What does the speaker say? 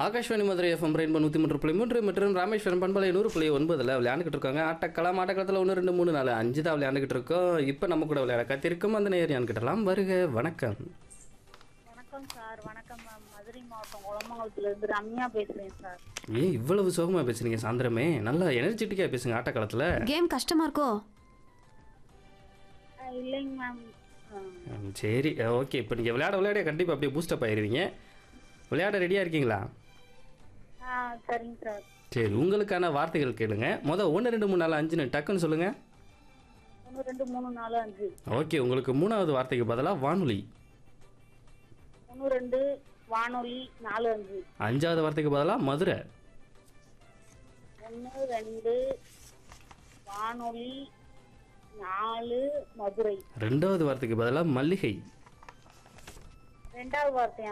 Akashvani Madurai FM rainbow நூற்றி மூன்று புள்ளி மூன்று மற்றும் ராமேஸ்வரம் பண்பலை நூறு புள்ளி ஒன்பதில் விளையாண்டுக்கிட்டு இருக்காங்க ஆட்டக்கலாம் ஆட்டக்களத்தில் ஒன்று ரெண்டு மூணு நாலு அஞ்சு தான் விளையாண்டுக்கிட்டு இருக்கோம் இப்போ நம்ம கூட விளையாட கத்திருக்கும் அந்த நேர் யான்கிட்டலாம் வருக வணக்கம் வணக்கம் சார் வணக்கம் மேம் மதுரை மாவட்டம் குளமங்கலத்துல இருந்து ரம்யா பேசுறேன் சார் ஏன் இவ்வளவு சோகமாக பேசுறீங்க சாயந்தரமே நல்லா எனர்ஜெட்டிக்காக பேசுங்க ஆட்டக்களத்தில் கேம் கஷ்டமா இருக்கோ அஹ் இல்லைங்க மேம் ம், சரி ஓகே இப்போ நீங்கள் விளையாட விளையாட கண்டிப்பாக அப்படியே பூஸ்டப் ஆயிருவீங்க விளையாட ரெடியாக இருக்கீங்களா ஆ சரிங்க சார் சரி உங்களுக்கான வார்த்தைகள் கேளுங்க மொதல் ஒன்று ரெண்டு மூணு நாலு அஞ்சுன்னு டக்குன்னு சொல்லுங்கள் ஒன்று ரெண்டு மூணு நாலு அஞ்சு ஓகே உங்களுக்கு மூணாவது வார்த்தைக்கு பதிலாக வானொலி ஒன்று ரெண்டு வானொலி நாலு அஞ்சு அஞ்சாவது வார்த்தைக்கு பதிலாக மதுரை ஒன்று ரெண்டு வானொலி நாலு மதுரை ரெண்டாவது வார்த்தைக்கு பதிலாக மல்லிகை ரெண்டாவது வார்த்தை